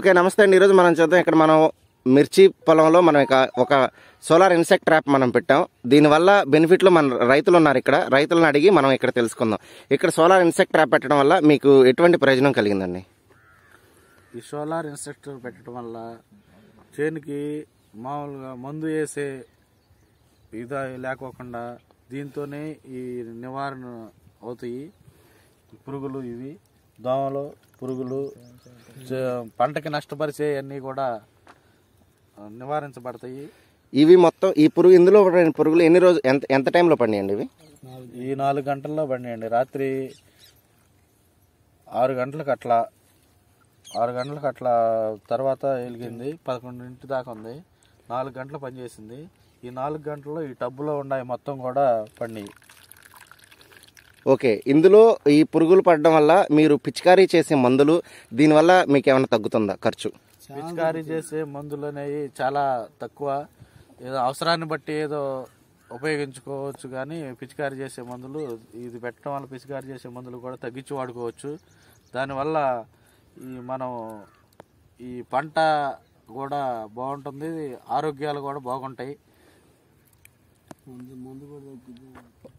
okay నమస్తే అండి ఈరోజు మనం చూద్దాం ఇక్కడ మనం మిర్చి పొలంలో మనం ఇక ఒక సోలార్ ఇన్సెక్ట్ ట్రాప్ మనం పెట్టాం దీనివల్ల బెనిఫిట్లు మన రైతులు ఉన్నారు ఇక్కడ రైతులను అడిగి మనం ఇక్కడ తెలుసుకుందాం ఇక్కడ సోలార్ ఇన్సెక్ట్ ట్రాప్ పెట్టడం వల్ల మీకు ఎటువంటి ప్రయోజనం కలిగిందండి ఈ సోలార్ ఇన్స్ట్రక్టర్ పెట్టడం వల్ల చేనుకి మామూలుగా మందు వేసే ఇది లేకోకుండా దీంతోనే ఈ నివారణ అవుతాయి పురుగులు ఇవి దోమలు పురుగులు చే- పంటకి నష్టపరిచే అన్నీ కూడా ఆ, నివారించబడతాయి ఇవి మొత్తం ఈ పురుగు ఇందులో ఉన్న పురుగులు ఎన్ని రోజు ఎంత ఎంత టైంలో పండియండి ఇవి ఈ నాలుగు గంటల్లో బండియండి రాత్రి ఆరు గంటలకు అట్లా ఆరు గంటలకు అట్లా తర్వాత వెలిగింది పదకొండింటి దాకా ఉంది నాలుగు గంటలు పనిచేసింది ఈ నాలుగు గంటల్లో ఈ టబ్బులో ఉన్నాయి మొత్తం కూడా పండి ఓకే ఇందులో ఈ పురుగులు పడడం వల్ల మీరు పిచికారీ చేసే మందులు దీనివల్ల మీకు ఏమైనా తగ్గుతుందా ఖర్చు పిచికారీ చేసే మందులు అనేవి చాలా తక్కువ ఏదో అవసరాన్ని బట్టి ఏదో ఉపయోగించుకోవచ్చు కానీ పిచికారీ చేసే మందులు ఇది పెట్టడం వల్ల పిచికారీ చేసే మందులు కూడా తగ్గించి వాడుకోవచ్చు దానివల్ల ఈ మనం ఈ పంట కూడా బాగుంటుంది ఆరోగ్యాలు కూడా బాగుంటాయి